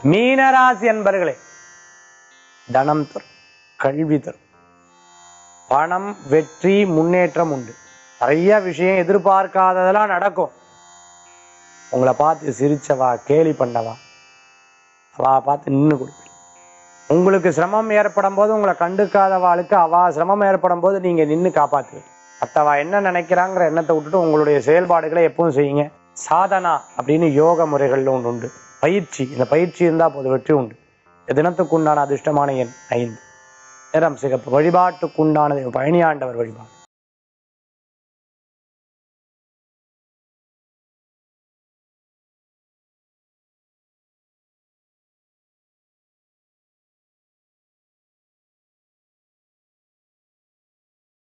மீனராசி அன்பர்களே தனம் தரும் கல்வி தரும் பணம் வெற்றி முன்னேற்றம் உண்டு நிறைய விஷயம் எதிர்பார்க்காததெல்லாம் நடக்கும் உங்களை பார்த்து சிரிச்சவா கேலி பண்ணவா அவா பார்த்து நின்று கொடுப்பீங்க உங்களுக்கு சிரமம் ஏற்படும் போது உங்களை கண்டுக்காதவாளுக்கு அவா சிரமம் ஏற்படும் போது நீங்க நின்று காப்பாத்துவீங்க மற்றவா என்ன நினைக்கிறாங்கிற எண்ணத்தை விட்டுட்டு உங்களுடைய செயல்பாடுகளை எப்பவும் செய்யுங்க சாதனா அப்படின்னு யோக முறைகள்ல ஒன்று உண்டு பயிற்சி இந்த பயிற்சி இருந்தா போது வெற்றி உண்டு இந்த தினத்துக்கு உண்டான அதிர்ஷ்டமான எண் ஐந்து நிறம் சிகப்பு வழிபாட்டுக்குண்டானது பழனியாண்டவர் வழிபாடு